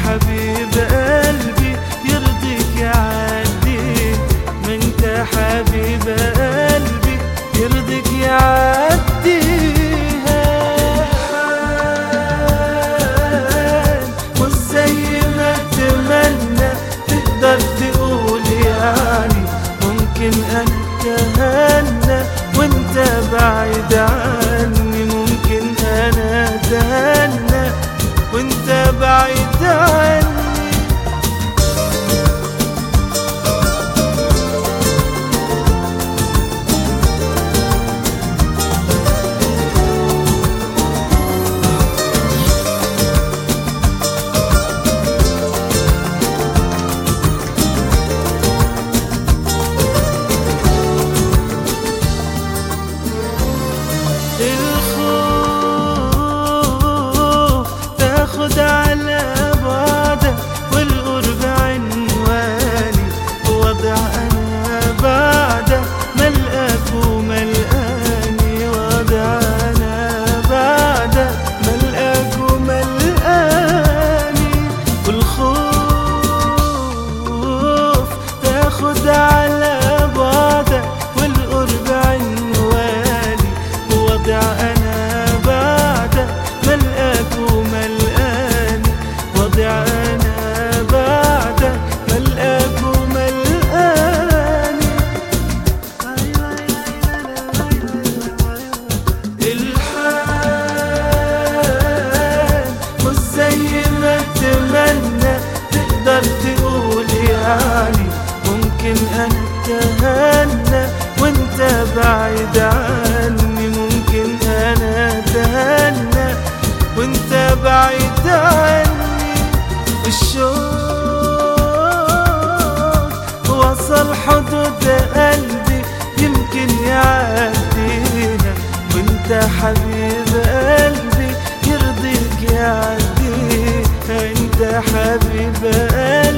حبيب قلبي يرضيك يعدي ما انت حبيب قلبي يرضيك يعديها مش زي ما اتمنى تقدر تقول يعني ممكن انا اتهنى وانت بعيد عني ممكن انا اتهنى وانت بعيد عني الخوف تاخد على بعدك والقرب عنواني وضع انا بعدك ملقاك وملقاني وضع انا بعدك ملقاك وملقاني والخوف تاخد على بعدك والقرب عنواني وضع انا بعدك ملقاك وملقاني وضع انا بعدك ملقاك وملقاني الحال مش زي ما اتمنى تقدر تقول يعني ممكن انا اتهنى وانت بعيد عني ممكن انا اتهنى وانت بعيد عني الشوق وصل حدود قلبي يمكن يعدينا وانت حبيب قلبي يرضيك يعديها انت حبيب قلبي